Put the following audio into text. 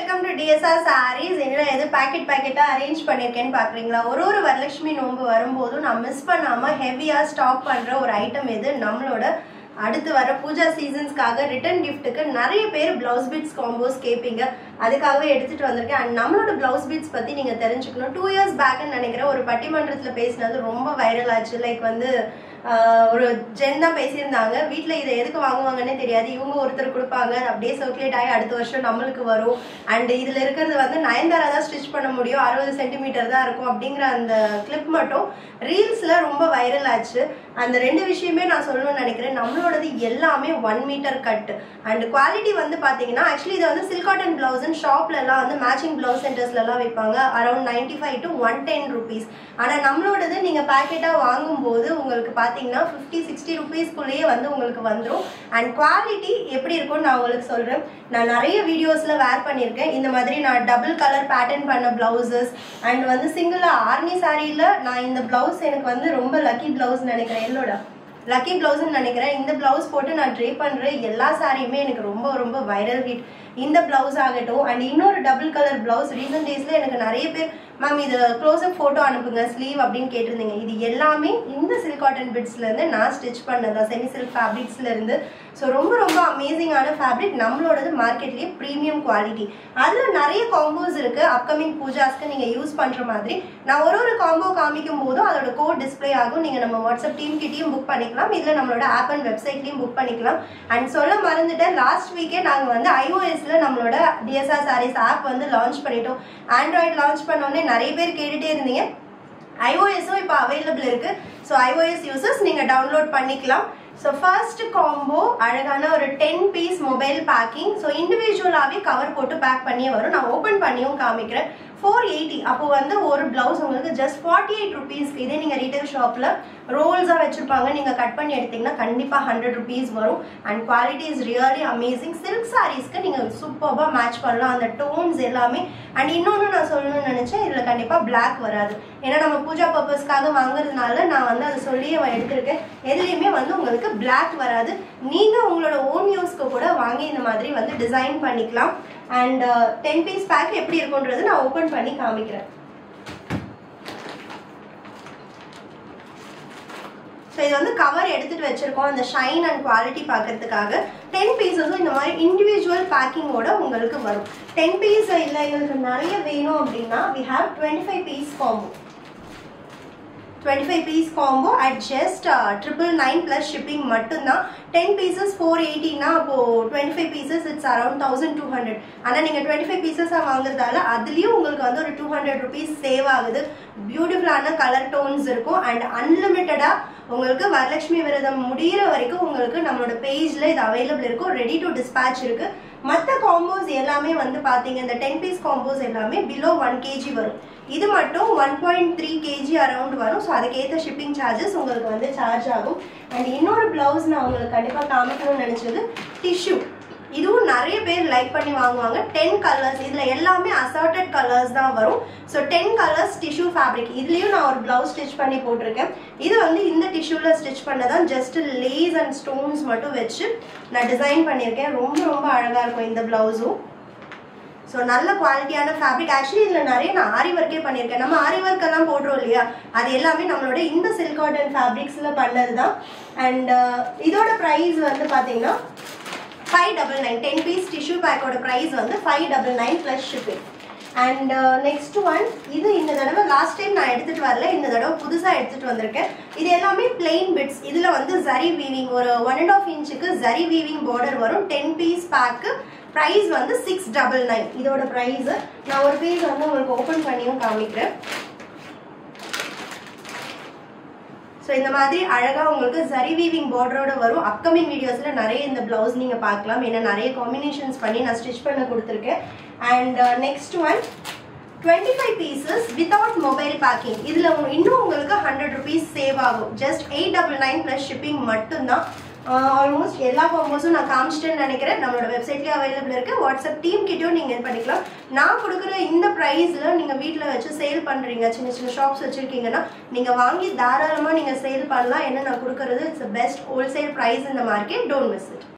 welcome to TSR saris என்னடா எது packet பாக்கெட்டா arrange பண்ணிருக்கேன்னு பாக்குறீங்களா ஒரு ஒரு வரலட்சுமி நோன்பு வரும்போதும் நான் மிஸ் பண்ணாம ஹெவியா ஸ்டாக் பண்ற ஒரு ஐட்டம் எது நம்மளோட அடுத்து வர பூஜா சீசன்ஸ்க்காக ரிட்டர்ன் கிஃப்ட்டுக்கு நிறைய பேர் பிளவுஸ் பீட்ஸ் காம்போஸ் கேட்பீங்க அதுக்காகவே எடுத்துட்டு வந்திருக்கேன் அண்ட் நம்மளோட பிளவுஸ் பீட்ஸ் பத்தி நீங்க தெரிஞ்சுக்கணும் டூ இயர்ஸ் பேக்னு நினைக்கிறேன் ஒரு பட்டிமன்றத்துல பேசினது ரொம்ப வைரல் ஆச்சு லைக் வந்து ஆஹ் ஒரு ஜென் தான் பேசியிருந்தாங்க வீட்ல இதை எதுக்கு வாங்குவாங்கன்னே தெரியாது இவங்க ஒருத்தர் கொடுப்பாங்க அது அப்படியே சர்க்குலேட் ஆகி அடுத்த வருஷம் நம்மளுக்கு வரும் அண்ட் இதுல இருக்கிறது வந்து நயன்தாரா தான் ஸ்டிச் பண்ண முடியும் அறுபது சென்டிமீட்டர் தான் இருக்கும் அப்படிங்கிற அந்த கிளிப் மட்டும் ரீல்ஸ்ல ரொம்ப வைரல் ஆச்சு அந்த ரெண்டு விஷயமே நான் சொல்லணும்னு நினைக்கிறேன் நம்மளோடது எல்லாமே one metre cut and quality வந்து பாத்தீங்கன்னா ஆக்சுவலி இதை வந்து சில்க் காட்டன் பிளவுஸ் ஷாப்ல எல்லாம் வந்து மேட்சிங் பிளவுஸ் சென்டர்ஸ்ல எல்லாம் வைப்பாங்க around ninety five to one ten rupees ஆனா நம்மளோடது நீங்க பேக்கெட்டா வாங்கும்போது உங்களுக்கு பாத்தீங்கன்னா ஃபிஃப்டி சிக்ஸ்டி ருபீஸ்க்குள்ளேயே வந்து உங்களுக்கு வந்துடும் அண்ட் குவாலிட்டி எப்படி இருக்கும்னு நான் உங்களுக்கு சொல்றேன் நான் நிறைய வீடியோஸ்ல வேர் பண்ணியிருக்கேன் இந்த மாதிரி நான் டபுள் கலர் பேட்டர்ன் பண்ண பிளவுசஸ் அண்ட் வந்து சிங்கிளா ஆர்மி சாரியில நான் இந்த பிளவுஸ் எனக்கு வந்து ரொம்ப லக்கி பிளவுஸ் நினைக்கிறேன் எல்லோட லக்கி பிளவுஸ்ன்னு நினைக்கிறேன் இந்த பிளவுஸ் போட்டு நான் ட்ரை பண்ற எல்லா சாரியுமே எனக்கு ரொம்ப ரொம்ப வைரல் ஹிட் இந்த பிளவுஸ் ஆகட்டும் அண்ட் இன்னொரு டபுள் கலர் பிளவுஸ் ரீசன்ட் டேஸ்ல எனக்கு நிறைய பேர் மேம் இது க்ளோஸ்அப் ஃபோட்டோ அனுப்புங்க ஸ்லீவ் அப்படின்னு கேட்டிருந்தீங்க இது எல்லாமே இந்த சில்க் காட்டன் பிட்ஸ்ல இருந்து நான் ஸ்டிச் பண்ணதா செமி சில்க் ஃபேப்ரிக்ஸ்ல இருந்து ஸோ ரொம்ப ரொம்ப அமேசிங்கான ஃபேப்ரிக் நம்மளோடது மார்க்கெட்லயே ப்ரீமியம் குவாலிட்டி அதுல நிறைய காம்போஸ் இருக்கு அப்கமிங் பூஜாஸ்க்கு நீங்க யூஸ் பண்ற மாதிரி நான் ஒரு ஒரு காம்போ காமிக்கும் போதும் அதோட கோட் டிஸ்ப்ளே ஆகும் நீங்க நம்ம வாட்ஸ்அப் டீம் கிட்டயும் புக் பண்ணிக்கலாம் இதுல நம்மளோட ஆப் அண்ட் வெப்சைட்லயும் புக் பண்ணிக்கலாம் அண்ட் சொல்ல மறந்துட்டேன் லாஸ்ட் வீக்கே நாங்க வந்து ஐஓஎஸ்ல நம்மளோட டிஎஸ்ஆர் சாரீஸ் ஆப் வந்து லான்ச் பண்ணிட்டோம் ஆண்ட்ராய்டு லான்ச் பண்ணோடனே நிறைய பேர் கேட்டுட்டே இருந்தீங்க ஐஓஎஸும் இப்போ அவைலபிள் இருக்கு ஸோ ஐஓஎஸ் யூசர்ஸ் நீங்க டவுன்லோட் பண்ணிக்கலாம் ஸோ ஃபர்ஸ்ட் காம்போ அழகான ஒரு ten piece mobile packing so இண்டிவிஜுவலாகவே கவர் போட்டு பேக் பண்ணியே வரும் நான் ஓப்பன் பண்ணியும் காமிக்கிறேன் ஃபோர் எயிட்டி அப்போ வந்து ஒரு பிளவுஸ் உங்களுக்கு ஜஸ்ட் ஃபார்ட்டி எயிட் ருபீஸ்க்கு இதே நீங்கள் ரீட்டைல் ஷாப்பில் ரோல்ஸாக வச்சுருப்பாங்க நீங்கள் கட் பண்ணி எடுத்தீங்கன்னா கண்டிப்பாக ஹண்ட்ரட் ருபீஸ் வரும் and quality is really amazing silk சாரீஸ்க்கு நீங்கள் சூப்பராக மேட்ச் பண்ணலாம் அந்த டோன்ஸ் எல்லாமே அண்ட் இன்னொன்று நான் சொல்லணும்னு நினச்சேன் இதில் கண்டிப்பாக பிளாக் வராது ஏன்னா நம்ம பூஜா பர்பஸ்க்காக வாங்குறதுனால நான் வந்து அதை சொல்லி எடுத்திருக்கேன் எதுலேயுமே வந்து உங்களுக்கு பிளாக் வராது நீங்கள் உங்களோட ஓன் யூஸ்க்கு கூட வாங்கி இந்த மாதிரி வந்து டிசைன் பண்ணிக்கலாம் அண்ட் டென் பீஸ் பேக் எப்படி இருக்குன்றது நான் ஓப்பன் பண்ணி காமிக்கிறேன் ஸோ இது வந்து கவர் எடுத்துட்டு வச்சிருக்கோம் அந்த ஷைன் அண்ட் குவாலிட்டி பார்க்கறதுக்காக டென் பீசஸும் இந்த மாதிரி இண்டிவிஜுவல் பேக்கிங்கோட உங்களுக்கு வரும் டென் பீஸ் இல்லை எங்களுக்கு நிறைய வேணும் அப்படின்னா we have twenty five piece combo twenty five piece combo at just triple nine plus shipping மட்டும்தான் டென் பீசஸ் ஃபோர் எயிட்டினா அப்போ twenty five pieces it's around thousand two hundred ஆனால் நீங்கள் டுவெண்ட்டி ஃபைவ் பீசஸாக வாங்குறதால அதுலேயும் உங்களுக்கு வந்து ஒரு டூ ஹண்ட்ரட் ருபீஸ் சேவ் ஆகுது பியூட்டிஃபுல்லான கலர் டோன்ஸ் இருக்கும் அண்ட் அன்லிமிட்டடாக உங்களுக்கு வரலட்சுமி விரதம் முடியிற வரைக்கும் உங்களுக்கு நம்மளோட பேஜில் இது அவைலபிள் இருக்கும் ரெடி டு டிஸ்பேச் இருக்கு மற்ற காம்போஸ் எல்லாமே வந்து பார்த்தீங்க இந்த டென் பீஸ் காம்போஸ் எல்லாமே பிலோ ஒன் கேஜி வரும் இது மட்டும் one point three KG around வரும் ஸோ அதுக்கேற்ற ஷிப்பிங் சார்ஜஸ் உங்களுக்கு வந்து சார்ஜ் ஆகும் அண்ட் இன்னொரு பிளவுஸ் நான் உங்களுக்கு கண்டிப்பாக காமிக்கணும்னு நினச்சது டிஷ்யூ இதுவும் நிறைய பேர் லைக் பண்ணி வாங்குவாங்க டென் கலர்ஸ் இதில் எல்லாமே அசார்டட் கலர்ஸ் தான் வரும் so ten colours tissue fabric இதுலேயும் நான் ஒரு ப்ளவுஸ் ஸ்டிச் பண்ணி போட்டிருக்கேன் இது வந்து இந்த டிஷ்யூவில் ஸ்டிச் பண்ணதான் ஜஸ்ட் லேஸ் அண்ட் ஸ்டோன்ஸ் மட்டும் வச்சு நான் டிசைன் பண்ணியிருக்கேன் ரொம்ப ரொம்ப அழகாக இருக்கும் இந்த ப்ளவுஸும் ஸோ நல்ல குவாலிட்டியான ஃபேப்ரிக் ஆக்சுவலி இதில் நிறைய நான் ஆரி ஒர்க்கே பண்ணியிருக்கேன் நம்ம ஆரி ஒர்க் எல்லாம் போடுறோம் இல்லையா அது எல்லாமே நம்மளோட இந்த சில்க் காட்டன் ஃபேப்ரிக்ஸில் பண்ணது தான் அண்ட் இதோட ப்ரைஸ் வந்து பார்த்தீங்கன்னா five double nine ten piece tissue பேக்கோட ப்ரைஸ் வந்து five double nine plus shipping and next one இது இந்த தடவை லாஸ்ட் டைம் நான் எடுத்துகிட்டு வரல இந்த தடவை புதுசாக எடுத்துகிட்டு வந்திருக்கேன் இது எல்லாமே பிளெயின் பிட்ஸ் இதில் வந்து ஜரி வீவிங் ஒரு ஒன் அண்ட் ஆஃப் இன்ச்சுக்கு ஜரி வீவிங் பார்டர் வரும் டென் பீஸ் பேக்கு ப்ரைஸ் வந்து சிக்ஸ் டபுள் நைன் இதோட ப்ரைஸ் நான் ஒரு பீஸ் வந்து உங்களுக்கு ஓப்பன் பண்ணியும் காமிக்கிறேன் ஸோ இந்த மாதிரி அழகாக உங்களுக்கு ஜரி வீவிங் பார்டரோட வரும் அப்கமிங் வீடியோஸில் நிறைய இந்த ப்ளவுஸ் நீங்கள் பார்க்கலாம் ஏன்னா நிறைய காம்பினேஷன்ஸ் பண்ணி நான் ஸ்டிச் பண்ண கொடுத்துருக்கேன் and next one twenty five pieces without mobile packing இதில் இன்னும் உங்களுக்கு ஹண்ட்ரட் ருபீஸ் சேவ் ஆகும் just eight double nine plus shipping மட்டும்தான் ஆல்மோஸ்ட் எல்லா காம்போஸும் நான் காமிச்சிட்டேன்னு நினைக்கிறேன் நம்மளோட வெப்சைட்லேயே அவைலபிள் இருக்குது வாட்ஸ்அப் டீம் கிட்டயும் நீங்கள் இது பண்ணிக்கலாம் நான் கொடுக்குற இந்த ப்ரைஸில் நீங்கள் வீட்டில் வச்சு சேல் பண்ணுறீங்க சின்ன சின்ன ஷாப்ஸ் வச்சுருக்கீங்கன்னா நீங்கள் வாங்கி தாராளமாக நீங்கள் சேல் பண்ணலாம் என்ன நான் கொடுக்குறது இட்ஸ் பெஸ்ட் ஹோல்சேல் ப்ரைஸ் இந்த மார்க்கெட் டோன்ட் மிஸ் இட்